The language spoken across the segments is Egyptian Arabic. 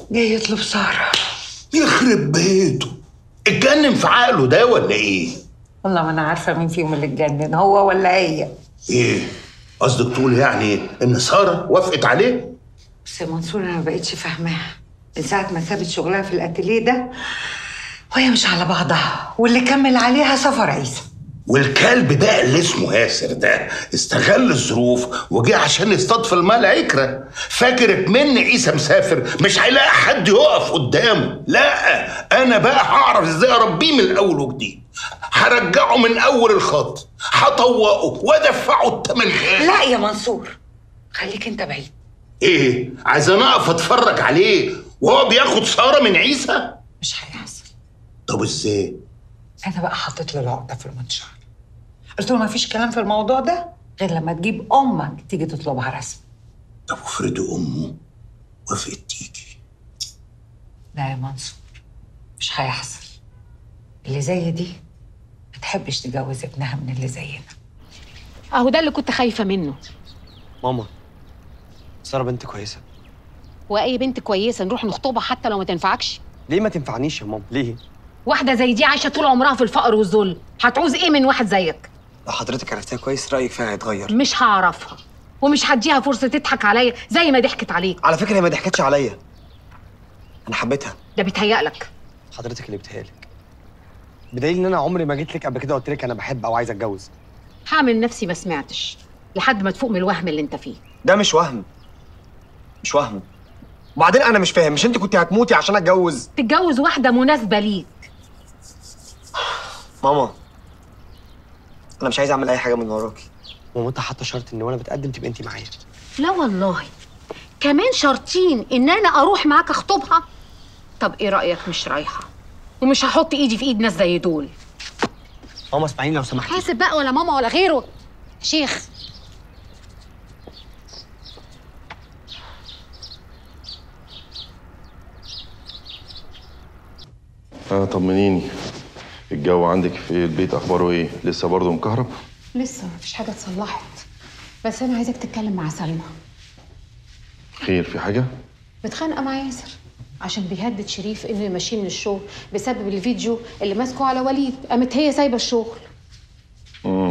جاي يطلب ساره يخرب بيته اتجنن في عقله ده ولا ايه؟ والله ما انا عارفه مين فيهم اللي اتجنن هو ولا هي ايه؟ قصدك تقول يعني ان ساره وافقت عليه؟ بس يا منصور انا ما بقتش فاهماها من ساعه ما سابت شغلها في الاتيليه ده وهي مش على بعضها واللي كمل عليها سفر عيسى والكلب بقى اللي اسمه ياسر ده استغل الظروف وجه عشان يصطاد في الماء العكرة فاكر من عيسى مسافر مش هيلاقي حد يقف قدامه لا انا بقى هعرف ازاي اربيه من الاول وجديد هرجعه من اول الخط هطوقه وادفعه الثمن كامل لا يا منصور خليك انت بعيد ايه عايز انا اقف اتفرج عليه وهو بياخد ساره من عيسى مش هيحصل طب ازاي انا بقى حطيت له العقده في المنشار قلت له ما فيش كلام في الموضوع ده غير لما تجيب امك تيجي تطلبها رسمي طب افرضي امه وافقت تيجي لا يا منصور مش هيحصل اللي زي دي ما تحبش تجوز ابنها من اللي زينا اهو ده اللي كنت خايفه منه ماما ساره بنت كويسه واي بنت كويسه نروح نخطبها حتى لو ما تنفعكش ليه ما تنفعنيش يا ماما ليه واحده زي دي عايشه طول عمرها في الفقر والذل هتعوز ايه من واحد زيك لو حضرتك عرفتها كويس رايك فيها هيتغير مش هعرفها ومش هديها فرصه تضحك عليا زي ما ضحكت عليك على فكره هي ما ضحكتش عليا انا حبيتها ده بيتهيألك حضرتك اللي بتهيألك بدليل ان انا عمري ما جيت لك قبل كده قلت لك انا بحب او عايز اتجوز هعمل نفسي ما سمعتش لحد ما تفوق من الوهم اللي انت فيه ده مش وهم مش وهم وبعدين انا مش فاهم مش انت كنت هتموتي عشان اتجوز تتجوز واحده مناسبه ليك ماما انا مش عايز اعمل اي حاجه من وراكي ماما انت حاطه شرط ان وانا بتقدم تبقى انت معايا لا والله كمان شرطين ان انا اروح معاك اخطبها طب ايه رايك مش رايحه ومش هحط ايدي في ايد ناس زي دول ماما اسمعيني لو سمحتي حاسب بقى ولا ماما ولا غيره شيخ اه طمنيني الجو عندك في البيت اخباره ايه لسه برضه مكهرب لسه مفيش حاجه اتصلحت بس انا عايزك تتكلم مع سلمى خير في حاجه متخانقه مع ياسر عشان بيهدد شريف انه يمشيه من الشغل بسبب الفيديو اللي ماسكه على وليد قامت هي سايبه الشغل امم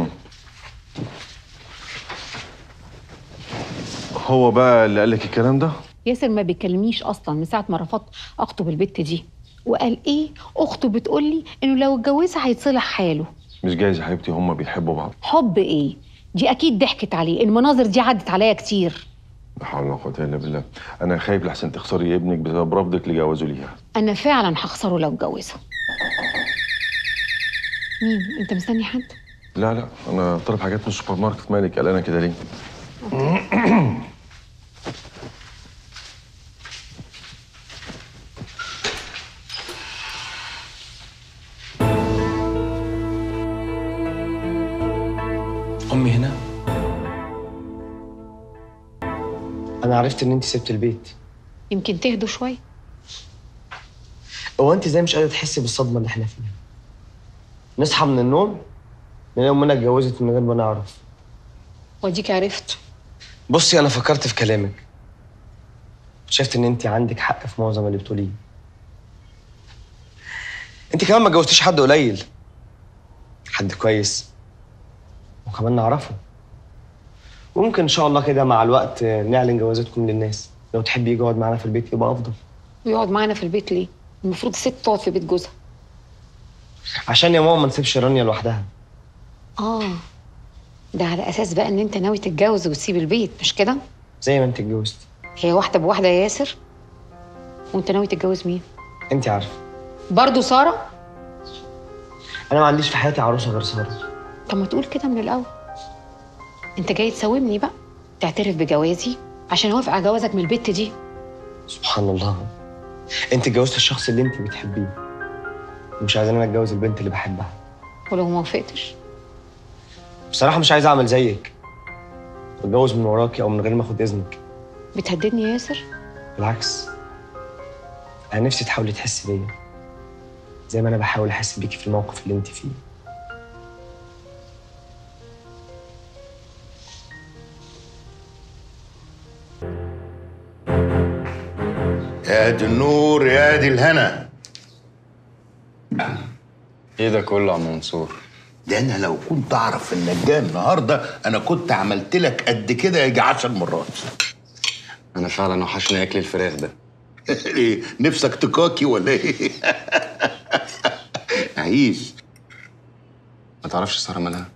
هو بقى اللي قال لك الكلام ده ياسر ما بيكلمنيش اصلا من ساعه ما رفضت اخطب البت دي وقال ايه اخته بتقول لي انه لو اتجوزها هيتصلح حاله مش جايز يا حبيبتي هما بيحبوا بعض حب ايه دي اكيد ضحكت عليه المناظر دي عدت عليا كتير لا حول ولا قوه الا بالله انا خايف لحسن تخسري ابنك بسبب رفضك لجوازه ليها انا فعلا هخسره لو اتجوزها مين انت مستني حد لا لا انا طالب حاجات من السوبر ماركت مالك قلقانه كده ليه امي هنا انا عرفت ان انت سبت البيت يمكن تهدوا شويه هو انت ازاي مش قادره تحسي بالصدمه اللي احنا فيها نصحى من النوم نلاقي امنا اتجوزت من غير ما نعرف واديك عرفت بصي انا فكرت في كلامك شفت ان انت عندك حق في معظم اللي بتقوليه انت كمان ما اتجوزتيش حد قليل حد كويس وكمان نعرفه وممكن ان شاء الله كده مع الوقت نعلن جوازاتكم للناس لو تحبي يجي يقعد معانا في البيت يبقى افضل ويقعد معانا في البيت ليه المفروض الست تقعد في بيت جوزها عشان يا ماما ما نسيبش رانيا لوحدها اه ده على اساس بقى ان انت ناوي تتجوز وتسيب البيت مش كده زي ما انت اتجوزتي هي واحده بواحده يا ياسر وانت ناوي تتجوز مين انت عارفه برضو ساره انا ما عنديش في حياتي عروسه غير ساره طب ما تقول كده من الاول انت جاي تساومني بقى تعترف بجوازي عشان اوافق على جوازك من البت دي سبحان الله انت اتجوزت الشخص اللي انت بتحبيه ومش عايزين انا اتجوز البنت اللي بحبها ولو ما وافقتش بصراحه مش عايز اعمل زيك اتجوز من وراكي او من غير ما اخد اذنك بتهددني يا ياسر بالعكس انا نفسي تحاولي تحسي بيا زي ما انا بحاول احس بيكي في الموقف اللي انت فيه يا دي النور يا دي الهنا ايه ده كله يا عم منصور ده انا لو كنت اعرف انك جاي النهارده انا كنت عملت لك قد كده يجي عشر مرات انا فعلا وحشني اكل الفراخ ده ايه نفسك تكاكي ولا ايه عيش ما تعرفش ساره مالها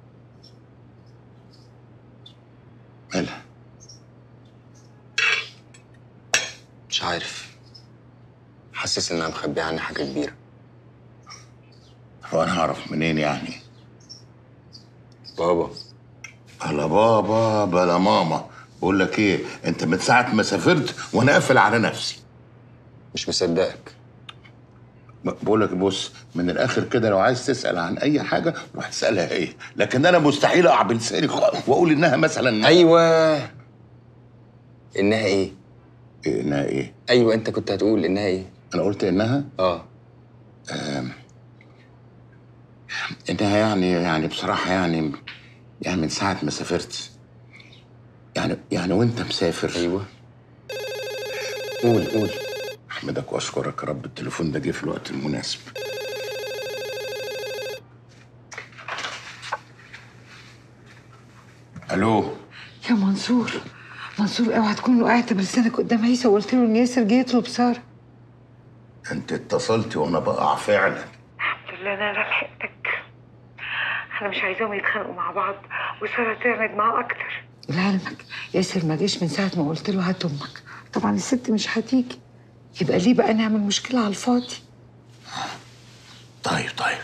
مالها مش عارف حاسس انها مخبيه عني حاجه كبيره هو انا هعرف منين يعني بابا بلا بابا بلا ماما بقول لك ايه انت من ساعه ما سافرت وانا قافل على نفسي مش مصدقك بقول لك بص من الاخر كده لو عايز تسال عن اي حاجه روح اسالها هي لكن انا مستحيل اقع بلساني خالص واقول انها مثلا ايوه انها ايه إيه انها ايه ايوه انت كنت هتقول انها ايه انا قلت انها اه انها يعني يعني بصراحه يعني يعني من ساعه ما سافرت يعني يعني وانت مسافر ايوه قول قول احمدك واشكرك يا رب التليفون ده جه في الوقت المناسب الو يا منصور منصور اوعى تكون وقعت بلسانك قدام عيسى وقلت له ان ياسر جه يطلب ساره انت اتصلتي وانا بقع فعلا الحمد لله انا لحقتك انا مش عايزاهم يتخانقوا مع بعض وساره تعند معاه اكتر لعلمك ياسر ما جاش من ساعه ما قلت له هات امك طبعا الست مش هتيجي يبقى ليه بقى نعمل مشكله على الفاضي طيب طيب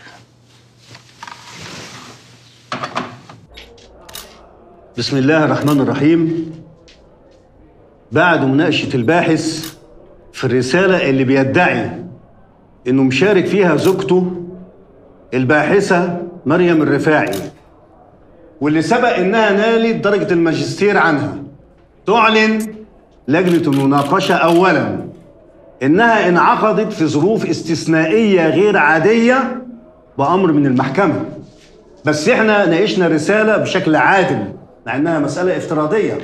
بسم الله الرحمن الرحيم بعد مناقشة الباحث في الرسالة اللي بيدعي إنه مشارك فيها زوجته الباحثة مريم الرفاعي واللي سبق إنها نالت درجة الماجستير عنها تعلن لجنة المناقشة أولاً إنها انعقدت في ظروف استثنائية غير عادية بأمر من المحكمة بس إحنا ناقشنا الرسالة بشكل عادل مع إنها مسألة افتراضية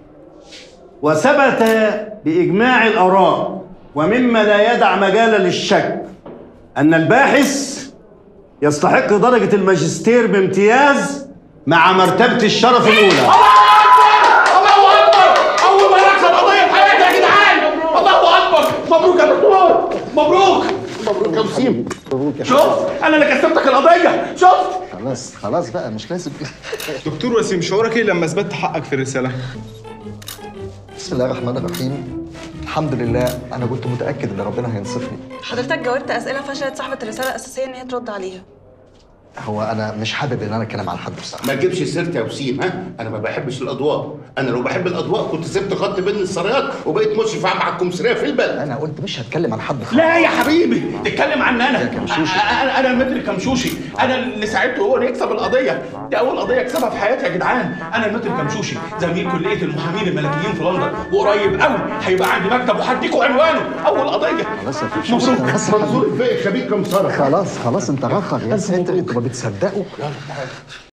وثبت بإجماع الآراء ومما لا يدع مجالا للشك أن الباحث يستحق درجة الماجستير بامتياز مع مرتبة الشرف الأولى الله اكبر اول مره اكسب قضيه في حياتي يا جدعان الله اكبر مبروك يا دكتور مبروك مبروك يا وسيم شفت انا اللي كسبتك القضيه شفت خلاص خلاص بقى مش لازم دكتور وسيم شعورك ايه لما اثبتت حقك في الرساله؟ بسم الله الرحمن الرحيم الحمد لله انا كنت متاكد ان ربنا هينصفني حضرتك جاوبت اسئله فشلت صاحبه الرساله الاساسيه ان هي ترد عليها هو انا مش حابب ان انا اتكلم عن حد بصراحه ما تجيبش سيرتي يا وسيم ها انا ما بحبش الاضواء انا لو بحب الاضواء كنت سبت خط بين السرايات وبقيت مشرف عام على الكومساريه في البلد انا قلت مش هتكلم عن حد خالص لا يا حبيبي اتكلم عن انا كمشوشي. انا انا المتر كمشوشي انا اللي ساعدته هو اللي يكسب القضيه دي اول قضيه يكسبها في حياتي يا جدعان انا المتر كمشوشي زميل كليه المحامين الملكيين في لندن وقريب قوي هيبقى عندي مكتب وهديكوا عنوانه اول قضيه خلاص يا فشوش مبروك خلاص منصور الفقي خبير كمساره خلاص خلاص انت رخر يا انت انتوا ما بتصدقوا